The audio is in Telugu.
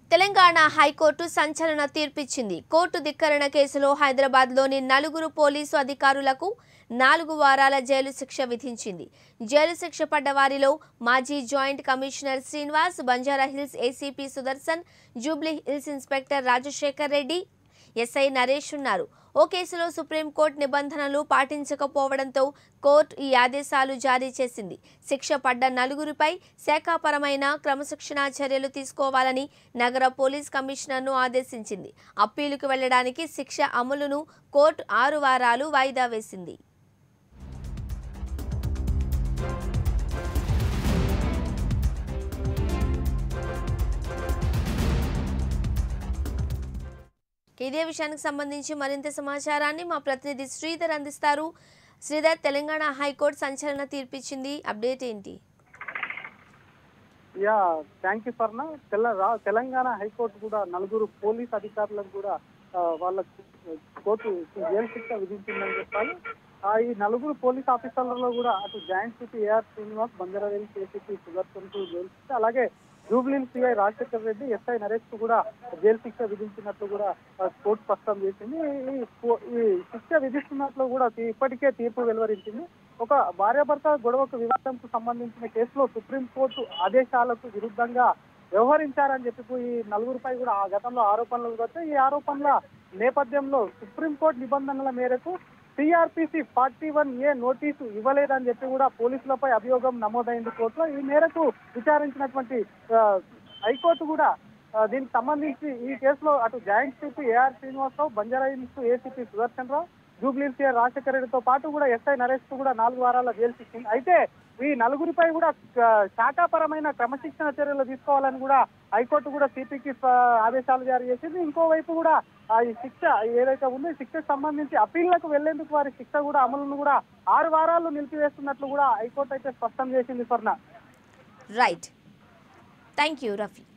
తెలంగాణ హైకోర్టు సంచలన తీర్పిచ్చింది కోర్టు ధిక్కరణ కేసులో హైదరాబాద్లోని నలుగురు పోలీసు అధికారులకు నాలుగు వారాల జైలు శిక్ష విధించింది జైలు శిక్ష పడ్డ వారిలో మాజీ joint commissioner Srinivas Banjara Hills ACP Sudarshan Jubilee Hills inspector Rajasekhar Reddy SI Naresh ఉన్నారు ఓ కేసులో సుప్రీంకోర్టు నిబంధనలు పాటించకపోవడంతో కోర్టు ఈ ఆదేశాలు జారీ చేసింది శిక్ష పడ్డ నలుగురిపై శాఖాపరమైన క్రమశిక్షణా చర్యలు తీసుకోవాలని నగర పోలీస్ కమిషనర్ను ఆదేశించింది అప్పీలుకు వెళ్లడానికి శిక్ష అమలును కోర్టు ఆరు వారాలు వాయిదా వేసింది ఇదే విషయానికి సంబంధించి మరింత సమాచారాన్ని మా ప్రతినిధి శ్రీధర్ అందిస్తారు శ్రీధర్ తెలంగాణ హైకోర్టు సంచలన తీర్పిచ్చింది అప్డేట్ ఏంటి యా థ్యాంక్ యూ స్వర్ణ తెల రా- తెలంగాణ హైకోర్టు కూడా నలుగురు పోలీస్ అధికారులకు కూడా ఆ, వాళ్ళకు కోర్టు జైలు శిక్ష విధించిందని చెప్పాలి ఆ, ఈ నలుగురు పోలీస్ ఆఫీసర్లలో కూడా అటు joint CP AR Srinivas Banjara Hills ACP Sudarshan కు జైలు శిక్ష అలాగే జూబ్లీ సిఐ రాజశేఖర్ రెడ్డి ఎస్ఐ నరేష్ కు కూడా జైలు శిక్ష విధించినట్లు కూడా ఆ, కోర్టు స్పష్టం చేసింది ఈ కో- ఈ శిక్ష విధిస్తున్నట్లు కూడా తీ- ఇప్పటికే తీర్పు వెలువరించింది ఒక భార్యాభర్త గొడవకు వివాదంకు సంబంధించిన కేసులో సుప్రీంకోర్టు ఆదేశాలకు విరుద్ధంగా వ్యవహరించారని చెప్పి ఈ నలుగురిపై కూడా ఆ గతంలో ఆరోపణలు వస్తే ఈ ఆరోపణల నేపథ్యంలో సుప్రీంకోర్టు నిబంధనల మేరకు CRPC forty one A notice ఇవ్వలేదని చెప్పి కూడా పోలీసులపై అభియోగం నమోదైంది కోర్టులో ఈ మేరకు విచారించినటువంటి ఆ, హైకోర్టు కూడా ఆ, దీనికి సంబంధించి ఈ కేసులో అటు joint CP AR Srinivasa Rao Banjara Hills ACP Sudarshan Rao Jubilee CR Rajasekhara రెడ్డితో పాటు కూడా ఎస్ఐ నరేష్ కు కూడా నాలుగు వారాల జైలు శిక్షింది అయితే ఈ నలుగురిపై కూడా ఆ, శాఖాపరమైన క్రమశిక్షణ చర్యలు తీసుకోవాలని కూడా హైకోర్టు కూడా సిపికి ఆదేశాలు జారీ చేసింది ఇంకోవైపు కూడా ఆ ఈ శిక్ష ఏదైతే ఉందో ఈ శిక్షకు సంబంధించి అప్పీళ్లకు వెళ్లేందుకు వారి శిక్ష కూడా అమలును కూడా ఆరు వారాలు నిలిపివేస్తున్నట్లు కూడా హైకోర్టు అయితే స్పష్టం చేసింది స్వర్ణ రైట్ థ్యాంక్ యూ రఫీ